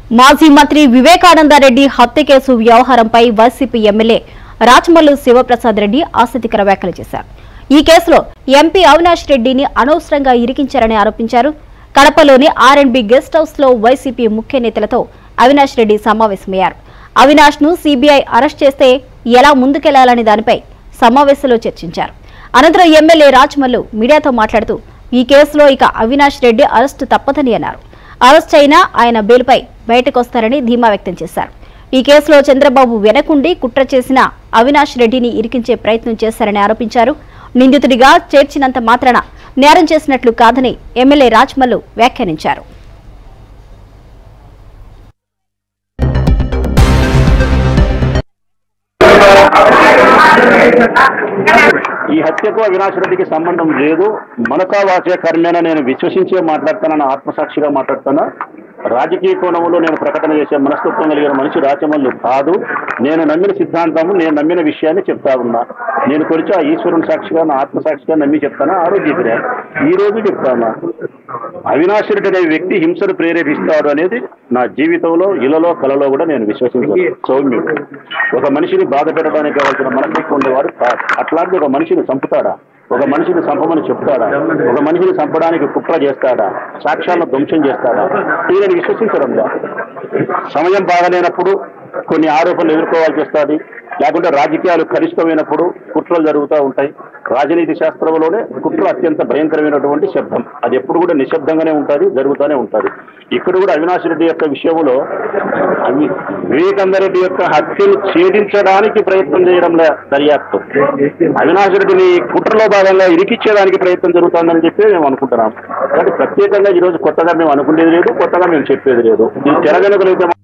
మాజీ మంత్రి వివేకానందరెడ్డి హత్య కేసు వ్యవహారంపై వైసీపీ ఎమ్మెల్యే రాచమల్లు శివప్రసాద్ రెడ్డి ఆసక్తికర వ్యాఖ్యలు చేశారు ఈ కేసులో ఎంపీ అవినాష్ రెడ్డిని అనవసరంగా ఇరికించారని ఆరోపించారు కడపలోని R and B guest house లో వైసీపీ ముఖ్య నేతలతో అవినాష్ రెడ్డి సమావేశమయ్యారు అవినాష్ ను సీబీఐ అరెస్ట్ చేస్తే ఎలా ముందుకెళ్లాలనే దానిపై సమావేశంలో చర్చించారు అనంతరం ఎమ్మెల్యే రాచమల్లు మీడియాతో మాట్లాడుతూ ఈ కేసులో ఇక అవినాష్ రెడ్డి అరెస్టు తప్పదని అన్నారు అరెస్ట్ అయినా ఆయన బెయిల్పై బయటకొస్తారని ధీమా వ్యక్తం చేశారు ఈ కేసులో చంద్రబాబు వెనకుండి కుట్ర చేసిన అవినాష్ రెడ్డిని ఇరికించే ప్రయత్నం చేశారని ఆరోపించారు నిందితుడిగా చేర్చినంత మాత్రాన నేరం చేసినట్లు కాదని ఎమ్మెల్యే రాజ్మల్లు వ్యాఖ్యానించారు ఈ హత్యకు అవినాష్ రెడ్డికి సంబంధం లేదు మనసా వాచే కర్మేన నేను విశ్వసించే మాట్లాడుతానని ఆత్మసాక్షిగా మాట్లాడుతానా రాజకీయ కోణంలో నేను ప్రకటన చేసే మనస్తత్వం కలిగిన మనిషి రాచమల్లు కాదు నేను నమ్మిన సిద్ధాంతము నేను నమ్మిన విషయాన్ని చెప్తా ఉన్నా నేను కొలిచి ఆ ఈశ్వరుని సాక్షిగా నా ఆత్మసాక్షిగా నమ్మి చెప్తానా ఆ రోజు చెప్పినా ఈ రోజు చెప్తానా అవినాష్ రెడ్డి అనే వ్యక్తి హింసను ప్రేరేపిస్తాడు అనేది నా జీవితంలో ఇళ్లలో కలలో కూడా నేను విశ్వసించాను సౌమ్యుడు ఒక మనిషిని బాధ పెట్టడానికి కావాల్సిన మనస్తత్వం ఉండేవాడు కాదు అట్లాంటి ఒక మనిషిని చంపుతాడా ఒక మనిషిని చంపమని చెప్తాడా ఒక మనిషిని చంపడానికి కుట్ర చేస్తాడా సాక్ష్యాలను ధ్వంసం చేస్తాడా ఇది నేను విశ్వసించడం లేదు. సమయం బాగలేనప్పుడు కొన్ని ఆరోపణలు ఎదుర్కోవాల్సి వస్తుంది లేకుంటే రాజకీయాలు కలుషితమైనప్పుడు కుట్రలు జరుగుతూ ఉంటాయి రాజనీతి శాస్త్రంలోనే కుట్ర అత్యంత భయంకరమైనటువంటి శబ్దం అది ఎప్పుడు కూడా నిశ్శబ్దంగానే ఉంటుంది జరుగుతూనే ఉంటుంది ఇక్కడ కూడా అవినాష్ రెడ్డి యొక్క విషయంలో అవి వివేకానందరెడ్డి యొక్క హత్యను ఛేదించడానికి ప్రయత్నం చేయడంలో దర్యాప్తు అవినాష్ రెడ్డిని కుట్రలో భాగంగా ఇరికిచ్చేదానికి ప్రయత్నం జరుగుతుందని చెప్పి మేము అనుకుంటున్నాం కాబట్టి ప్రత్యేకంగా ఈరోజు కొత్తగా మేము అనుకునేది లేదు కొత్తగా మేము చెప్పేది లేదు ఈ తెర వెనుకలైతే